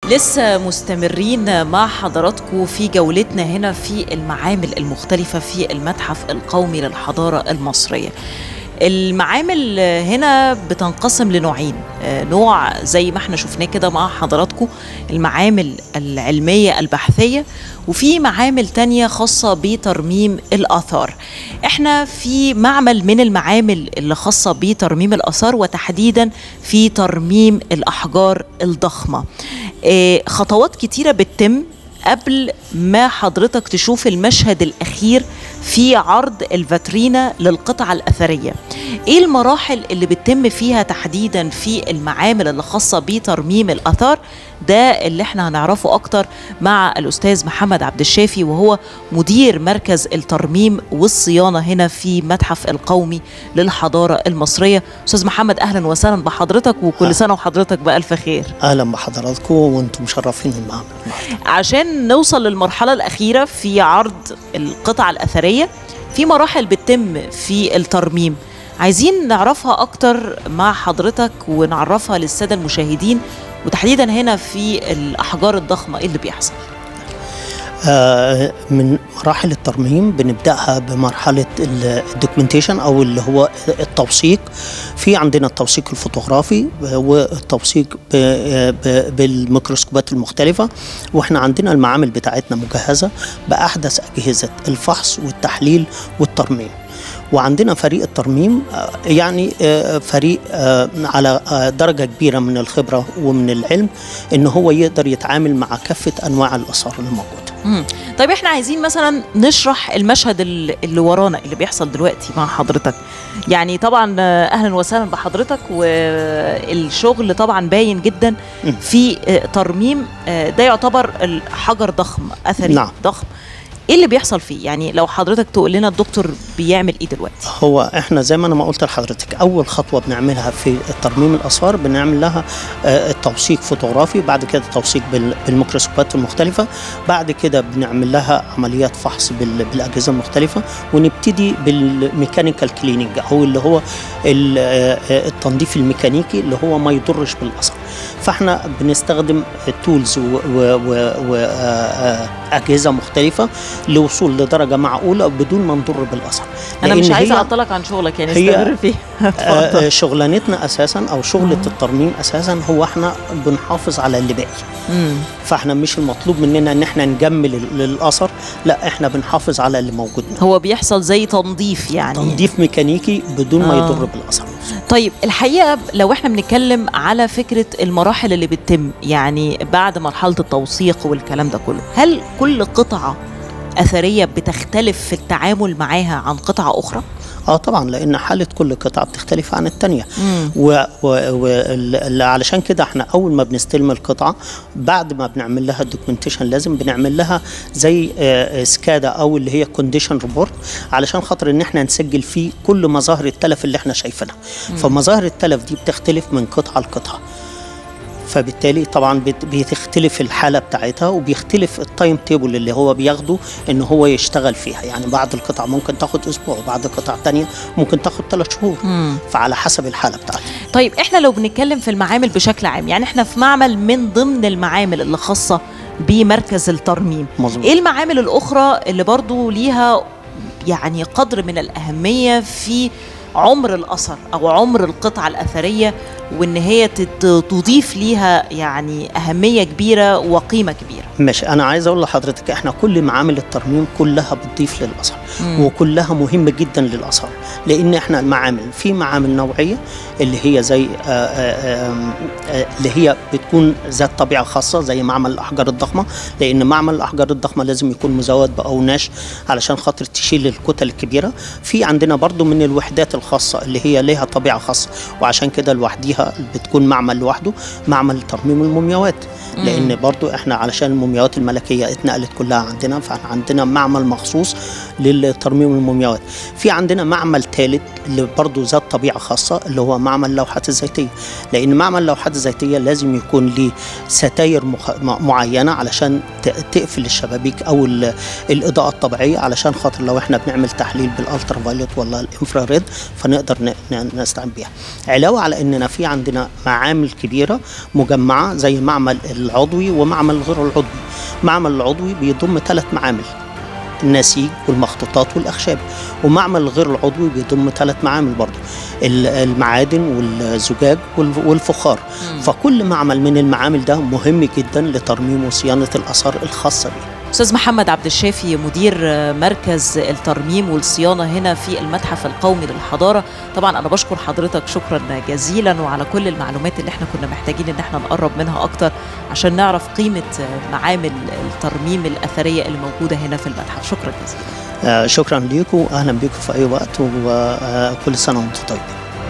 لسه مستمرين مع حضراتكم في جولتنا هنا في المعامل المختلفة في المتحف القومي للحضارة المصرية المعامل هنا بتنقسم لنوعين نوع زي ما احنا شفناه كده مع حضراتكم المعامل العلمية البحثية وفي معامل تانية خاصة بترميم الآثار احنا في معمل من المعامل اللي خاصة بترميم الآثار وتحديدا في ترميم الأحجار الضخمة اه خطوات كتيرة بتتم قبل ما حضرتك تشوف المشهد الأخير في عرض الفاترينا للقطع الأثرية إيه المراحل اللي بتتم فيها تحديدا في المعامل اللي خاصة بترميم الأثار ده اللي احنا هنعرفه أكتر مع الأستاذ محمد عبد الشافي وهو مدير مركز الترميم والصيانة هنا في متحف القومي للحضارة المصرية أستاذ محمد أهلا وسهلا بحضرتك وكل سنة وحضرتك بألف خير اهلا بحضراتكم وانتم مشرفين المعمل عشان نوصل للمرحلة الأخيرة في عرض القطع الأثرية في مراحل بتتم في الترميم عايزين نعرفها أكتر مع حضرتك ونعرفها للسادة المشاهدين وتحديدا هنا في الأحجار الضخمة إيه اللي بيحصل آه، من مراحل الترميم بنبداها بمرحله الدوكيومنتيشن او اللي هو التوثيق في عندنا التوثيق الفوتوغرافي والتوثيق ب- ب- بالميكروسكوبات المختلفه واحنا عندنا المعامل بتاعتنا مجهزه باحدث اجهزه الفحص والتحليل والترميم وعندنا فريق الترميم آه، يعني آه، فريق آه، على آه، درجه كبيره من الخبره ومن العلم ان هو يقدر يتعامل مع كافه انواع الاثار الموجوده مم. طيب احنا عايزين مثلا نشرح المشهد ال- اللي ورانا اللي بيحصل دلوقتي مع حضرتك يعني طبعا آه، اهلا وسهلا بحضرتك والشغل طبعا باين جدا مم. في آه، ترميم آه، ده يعتبر الحجر ضخم اثري نعم. ضخم ايه اللي بيحصل فيه يعني لو حضرتك تقول لنا الدكتور بيعمل ايه دلوقتي هو احنا زي ما انا ما قلت لحضرتك اول خطوه بنعملها في ترميم الاثار بنعمل لها آه، التوثيق فوتوغرافي بعد كده توثيق بال- بالميكروسكوبات المختلفه بعد كده بنعمل لها عمليات فحص بال- بالاجهزه المختلفه ونبتدي بالميكانيكال كليننج او اللي هو ال- آه، آه، التنظيف الميكانيكي اللي هو ما يضرش بالاثر فاحنا بنستخدم تولز واجهزه مختلفه لوصول لدرجه معقوله بدون ما نضر بالاثر انا لأن مش عايزه هي- اعطلك عن شغلك يعني هي- استمر فيه آه، اتفضل آه، شغلانتنا اساسا او شغله الترميم اساسا هو احنا بنحافظ على اللي باقي مم. فاحنا مش المطلوب مننا ان احنا نجمل ال- الاثر لا احنا بنحافظ على اللي موجود منه. هو بيحصل زي تنظيف يعني تنظيف ميكانيكي بدون ما آه. يضر بالاثر طيب الحقيقه لو احنا بنتكلم على فكره المراحل اللي بتتم يعني بعد مرحله التوثيق والكلام ده كله هل كل قطعه اثريه بتختلف في التعامل معاها عن قطعه اخرى اه طبعا لان حاله كل قطعه بتختلف عن الثانيه مم. و و و ال- علشان كده احنا اول ما بنستلم القطعه بعد ما بنعمل لها الدوكيومنتيشن لازم بنعمل لها زي آه، آه، سكادا او اللي هي كونديشن ريبورت علشان خاطر ان احنا نسجل فيه كل مظاهر التلف اللي احنا شايفينها فمظاهر التلف دي بتختلف من قطعه لقطعه فبالتالي طبعا بت- بتختلف الحاله بتاعتها وبيختلف التايم تيبل اللي هو بياخده ان هو يشتغل فيها يعني بعض القطع ممكن تاخد اسبوع وبعض قطع تانية ممكن تاخد ثلاث شهور مم. فعلى حسب الحاله بتاعتها طيب احنا لو بنتكلم في المعامل بشكل عام يعني احنا في معمل من ضمن المعامل اللي خاصه بمركز الترميم مظبوط ايه المعامل الاخرى اللي برضو ليها يعني قدر من الاهميه في عمر الاثر او عمر القطعه الاثريه وان هي تت- تضيف ليها يعني اهميه كبيره وقيمه كبيره ماشي انا عايز اقول لحضرتك احنا كل معامل الترميم كلها بتضيف للاثر مم. وكلها مهمه جدا للاثار لان احنا المعامل في معامل نوعيه اللي هي زي آه، آه، آم، آه، اللي هي بتكون ذات طبيعه خاصه زي معمل الاحجار الضخمه لان معمل الاحجار الضخمه لازم يكون مزود باوناش علشان خاطر تشيل الكتل الكبيره في عندنا برضو من الوحدات الخاصه اللي هي ليها طبيعه خاصه وعشان كده لوحديها بتكون معمل لوحده معمل ترميم المومياوات لان برضو احنا علشان المومياوات الملكيه اتنقلت كلها عندنا فاحنا عندنا معمل مخصوص للترميم المومياوات في عندنا معمل ثالث اللي برضه ذات طبيعه خاصه اللي هو معمل اللوحات الزيتيه لان معمل اللوحات الزيتيه لازم يكون ليه ستاير مخ... م- معينه علشان ت... تقفل الشبابيك او ال... الاضاءه الطبيعيه علشان خاطر لو احنا بنعمل تحليل بالالترا فايلوت ولا الانفراريد فنقدر ن... ن... نستعين بيها علاوه على اننا في عندنا معامل كبيره مجمعه زي معمل العضوي ومعمل غير العضوي معمل العضوي بيضم ثلاث معامل النسيج والمخطوطات والاخشاب ومعمل الغير العضوي بيضم ثلاث معامل برضه ال- المعادن والزجاج والف- والفخار فكل معمل من المعامل ده مهم جدا لترميم وصيانه الاثار الخاصه بيه استاذ محمد عبد الشافي مدير مركز الترميم والصيانه هنا في المتحف القومي للحضاره طبعا انا بشكر حضرتك شكرا جزيلا وعلى كل المعلومات اللي احنا كنا محتاجين ان احنا نقرب منها اكتر عشان نعرف قيمه معامل الترميم الاثريه اللي موجوده هنا في المتحف شكرا جزيلا آه، شكرا ليكم واهلا بكم في اي وقت وكل سنه وانتم طيبين